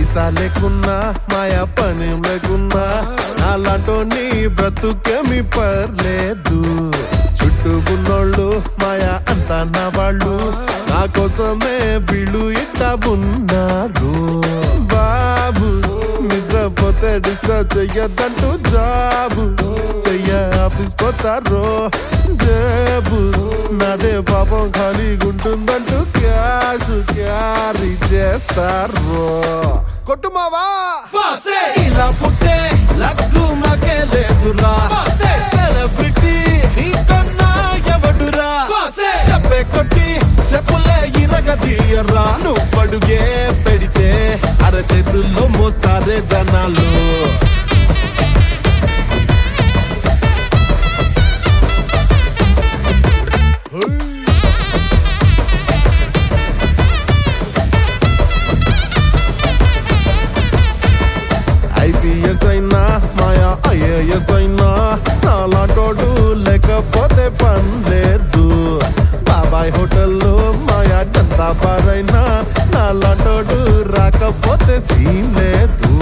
పైసా లేకున్నా మాయా పని లేకున్నా నాలాంటోని బ్రతుకేమి పర్లేదు చుట్టూ ఉన్నోళ్ళు మాయా అంతా నా వాళ్ళు నా కోసమే వీళ్ళు ఇట్టా ఉన్నారు బాబు నిద్రపోతే డిస్టర్బ్ చెయ్యొద్దంటూ జాబు చెయ్య ఆఫీస్ పోతారో జేబు నాదే పాపం ఖాళీగా ఉంటుందంటూ క్యాష్ క్యారీ చేస్తారు కొట్టుమావా ఇలా పుట్టే లక్కు మాకే లేదురా సెలబ్రిటీ నీకన్నా ఎవడురా చెప్పే కొట్టి చెప్పులే ఇరగదీయరా నువ్వు అడుగే పెడితే అరచేతుల్లో మోస్తారే జనాలు ఐపీఎస్ అయినా మాయా ఐఏఎస్ అయినా నాలాంటోడు లేకపోతే పని లేదు బాబాయ్ హోటల్లో మాయా జంతా బార్ అయినా నాలాంటోడు రాకపోతే సీన్ లేదు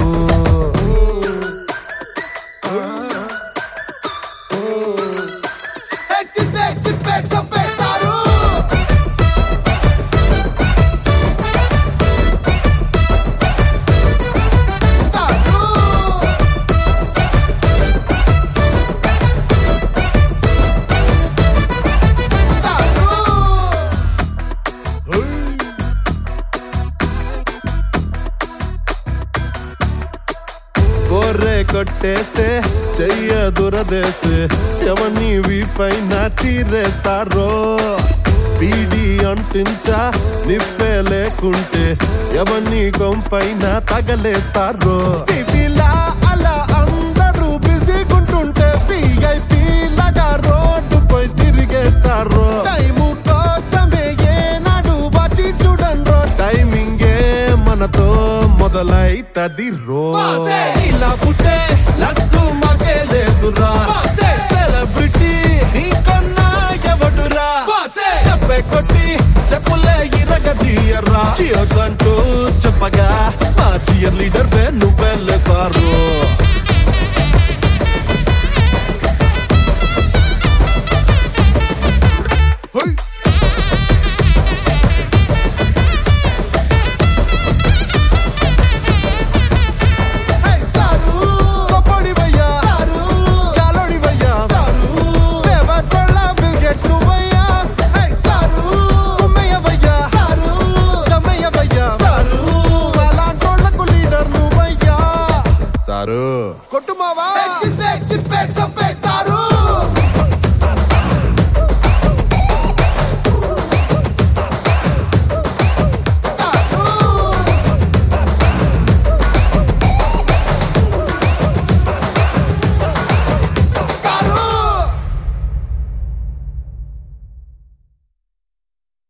గొర్రె కొట్టేస్తే చెయ్య దురదేస్తే ఎవరిని వీపైన చీరేస్తారో బీడి అంటించా నిప్పే లేకుంటే ఎవరిని కొంపైన తగలేస్తారో పిపిలా అలా అందరూ బిజీగుంటుంటే విఐపి లాగా రోడ్డుపై తిరిగేస్తారు టైము కోసమే ఏనాడు వచ్చి చూడండ్రో టైమింగే మనతో మొదలైతది రో ఇలా పుట్టే లక్కు మాకే లేదురా సెలబ్రిటీ నీకన్నా ఎవడురా చెప్పే కొట్టి చెప్పులే ఇరగదీయరా చియర్స్ అంటూ చెప్పగా